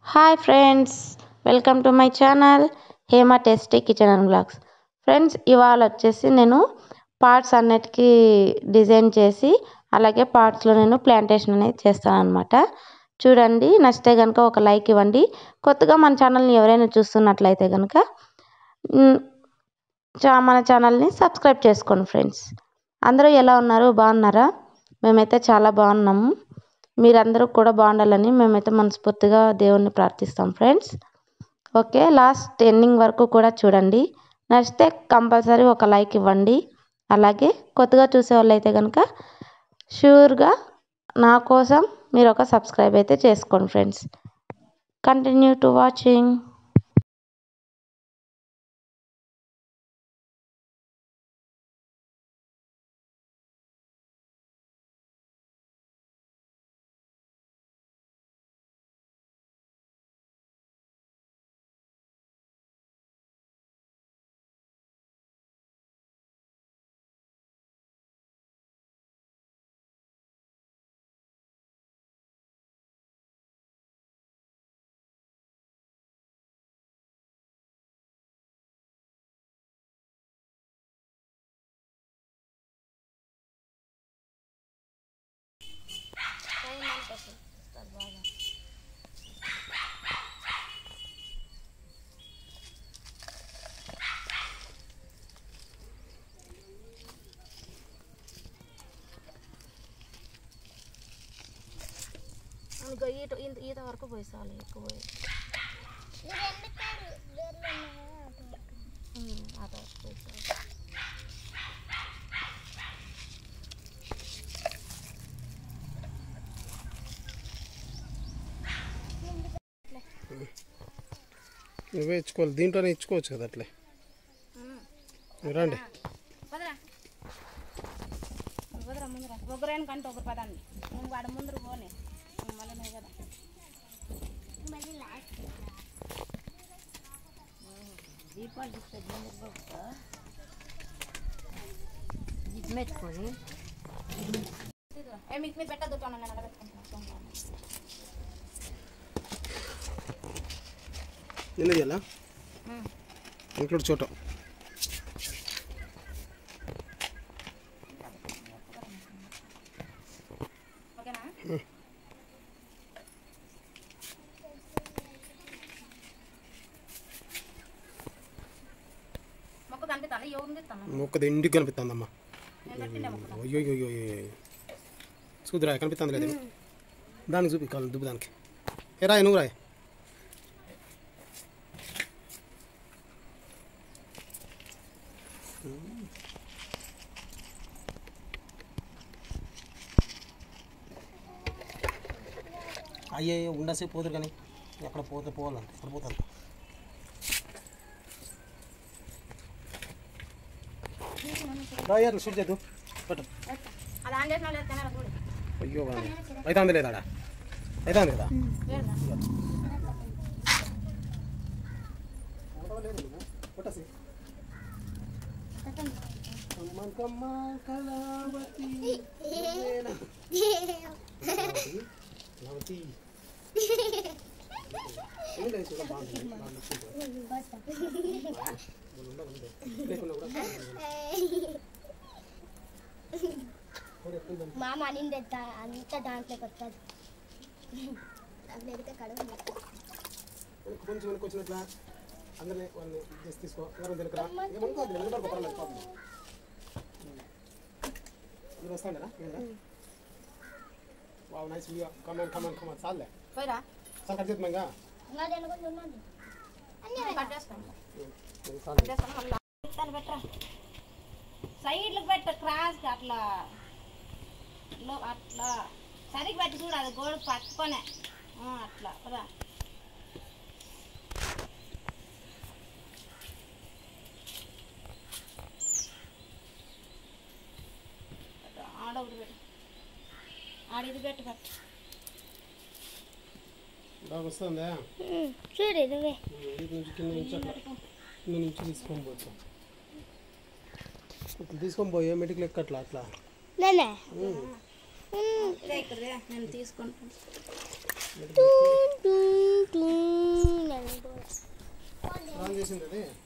Hi friends welcome to my channel Hema tasty kitchen and blogs friends ఇవాళ వచ్చేసి నేను parts అన్నిటికీ డిజైన్ చేసి అలాగే పార్ట్స్లో నేను ప్లాంటేషన్ అనేది చేస్తాను అనమాట చూడండి నచ్చితే కనుక ఒక లైక్ ఇవ్వండి కొత్తగా మన ఛానల్ని ఎవరైనా చూస్తున్నట్లయితే కనుక మ్, చా మన ఛానల్ని సబ్స్క్రైబ్ చేసుకోండి ఫ్రెండ్స్ అందరూ ఎలా ఉన్నారు బాగున్నారా మేమైతే చాలా బాగున్నాము మీరందరూ కూడా బాగుండాలని మేమైతే మనస్ఫూర్తిగా దేవుణ్ణి ప్రార్థిస్తాం ఫ్రెండ్స్ ఓకే లాస్ట్ ఎండింగ్ వరకు కూడా చూడండి నచ్చితే కంపల్సరీ ఒక లైక్ ఇవ్వండి అలాగే కొత్తగా చూసే వాళ్ళు అయితే కనుక షూర్గా నా కోసం మీరు ఒక సబ్స్క్రైబ్ అయితే చేసుకోండి ఫ్రెండ్స్ కంటిన్యూ టు వాచింగ్ ఈత ఈత వరకు పోయిసాలి ఎక్కువ పోయి ఆట వరకు పోయిసాలి నువ్వే ఇచ్చుకోవాలి దీంట్లోనే ఇచ్చుకోవచ్చు కదా అట్లే మీరు రండి వదరా వదరా ముందర ఒకరేను కంటే ఒక పదాన్ని నువ్వు వాడ ముందర పోనే నువ్వు మళ్ళీ నువ్వు కదా దీపాలు చూస్తే మెచ్చుకొని ఏ మీకు మీద పెట్టద్దు నేను అలా పెట్టుకుంటున్నాను నిన్న చేయాలా ఇంక్లూడ్ చూడటం ఓకేనా మొక్క కనిపిస్తాను ఎవరు తీస్తాను మొక్కది ఇంటికి కనిపిస్తుందమ్మా నేను పెట్టిండే మొక్క అయ్యో అయ్యో చూదురా కనిపిస్తుంది లేదు దానికి చూపి కాదు దుబ్బు దానికి ఏ రాయి నువ్వు రాయి అయ్యే ఉండసేపు పోదురు కానీ ఎక్కడ పోతే పోవాలంటే ఎక్కడ పోతాను రాయర్లు షూట్ చేద్దు పెట్టు అది ఆన్ చేసిన లేదు కెమెరా చూడు అయ్యో అయితే అంది లేదా ఆడ అయితే అంది కదా లేదురా. కొట్టసి కమ్మ కళావతి నువ్వేనా? కళావతి. ఏం లేదు, చూడ బాగుంది. బాగుంది, చూడు. ఉందా, ఉంది. లేకుండా కూడా మామ అనింది అంతా దాంట్లోకి వస్తుంది దాంట్లో ఎదితే కడుగు కొంచెం వెనక్కి వచ్చినట్లా అందరినీ వాళ్ళని చేసి తీసుకో ఎవరు తినకరా ఏమనుకోవద్దు నిలబడుకో పర్లేదు పాపం అందరూ వస్తాండరా wow nice view come on come on come on చాలే పోయిరా చాలు కట్ చేద్దాం ఇంకా ఇంకా అనుకుంటున్నాను ఉన్నాను అన్నీ కట్ చేస్తాను చాలు కట్ చేస్తాను మళ్ళీ ఇస్తాను పెట్టరా సైడ్లకు పెట్ట క్రాస్ అట్లా లో అట్లా సరిగ్గా పెట్టి చూడు అది గోడ పట్టుకొనే ఆ, అట్లా పదా ఆడ ఒకటి పెట్టు ఆడ ఇది పెట్టు పెట్టు బాగా వస్తుందా చూడు నువ్వే ఇది నుంచి కింద నుంచి అట్లా కింద నుంచి తీసుకొని పోతాం ఇట్లా తీసుకొని పోయే మెడికల్ ఎక్కట్లా అట్లా నేనే ఇదే ఇక్కడ నేను తీసుకుంటాను టూ టూ టూ చేసింది అది